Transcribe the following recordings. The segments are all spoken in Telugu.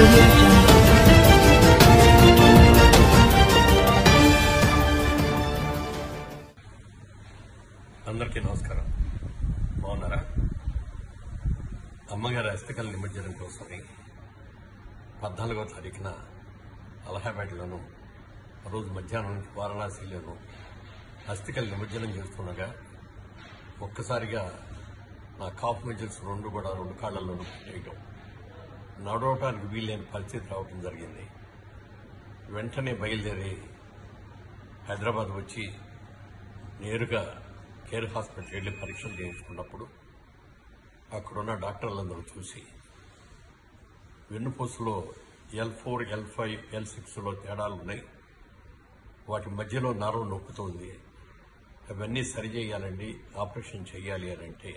audio jungle. అందరికీ నమస్కారం బాగున్నారా అమ్మగారి అస్థికల నిమజ్జనం కోసమని పద్నాలుగో తారీఖున అలహాబాద్లోను ఆ రోజు మధ్యాహ్నం నుంచి వారణాసిలోను అస్థికలు నిమజ్జనం చేస్తుండగా ఒక్కసారిగా నా కాఫ్ మజిల్స్ రెండు కూడా రెండు కాళ్లలోనూ పెట్టేయడం నడవటానికి వీలైన పరిస్థితి రావడం జరిగింది వెంటనే బయలుదేరి హైదరాబాద్ వచ్చి నేరుగా కేర్ హాస్పిటల్ వెళ్ళి పరీక్షలు చేయించుకున్నప్పుడు అక్కడున్న డాక్టర్లందరూ చూసి వెన్నుపూసలో L four L five L సిక్స్లో తేడాలు ఉన్నాయి వాటి మధ్యలో నరం నొప్పుతుంది అవన్నీ సరిచేయాలండి ఆపరేషన్ చేయాలి అని అంటే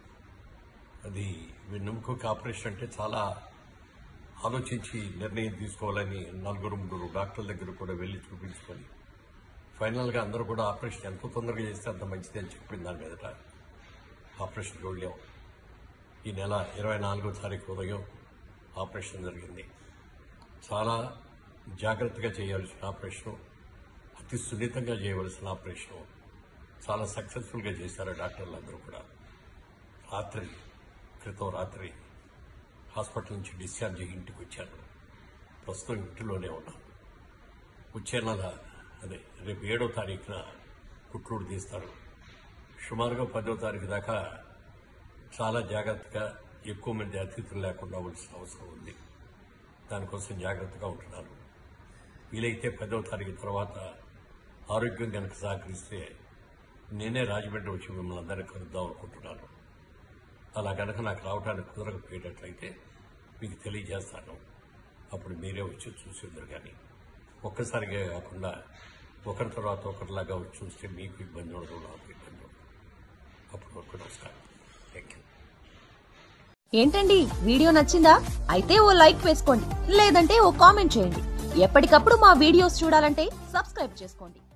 అది వెన్నుముకకి ఆపరేషన్ అంటే చాలా ఆలోచించి నిర్ణయం తీసుకోవాలని నలుగురు ముగ్గురు డాక్టర్ల దగ్గర కూడా వెళ్ళి చూపించుకొని ఫైనల్ గా అందరూ కూడా ఆపరేషన్ ఎంత తొందరగా చేస్తే అంత మంచిది అని చెప్పింది దాని మీదట ఆపరేషన్కి వెళ్ళాం ఈ నెల ఇరవై నాలుగో తారీఖు ఉదయం ఆపరేషన్ జరిగింది చాలా జాగ్రత్తగా చేయాల్సిన ఆపరేషన్ అతి సున్నితంగా చేయవలసిన ఆపరేషన్ చాలా సక్సెస్ఫుల్గా చేశారు డాక్టర్లు అందరూ కూడా రాత్రి క్రితం రాత్రి హాస్పిటల్ నుంచి డిశ్చార్జ్ అయ్యి ఇంటికి వచ్చాను ప్రస్తుతం ఇంటిలోనే ఉన్నాను వచ్చే నెల అదే రేపు ఏడో తారీఖున కుట్రూడు తీస్తారు సుమారుగా పదో తారీఖు దాకా చాలా జాగ్రత్తగా ఎక్కువ మంది అతిథులు లేకుండా ఉండాల్సిన అవసరం ఉంది దానికోసం జాగ్రత్తగా ఉంటున్నాను వీలైతే పదో తారీఖు తర్వాత ఆరోగ్యం కనుక సహకరిస్తే నేనే రాజమండ్రి వచ్చి మిమ్మల్ని అందరినీ కలుద్దాం అనుకుంటున్నాను అలా కనుక నాకు రావడానికి కుదరకపోయేటట్లయితే మీకు తెలియజేస్తాను అప్పుడు మీరే వచ్చి చూసేద్దరు కానీ ఒక్కసారిగా కాకుండా ఒకరి తర్వాత ఒకరిలాగా వచ్చి చూస్తే మీకు ఇబ్బంది ఉండదు నాకు ఇబ్బంది ఉండదు అప్పుడు వరకు నమస్కారం థ్యాంక్ యూ ఏంటండి వీడియో నచ్చిందా అయితే ఓ లైక్ వేసుకోండి లేదంటే ఓ కామెంట్ చేయండి ఎప్పటికప్పుడు మా వీడియోస్ చూడాలంటే సబ్స్క్రైబ్ చేసుకోండి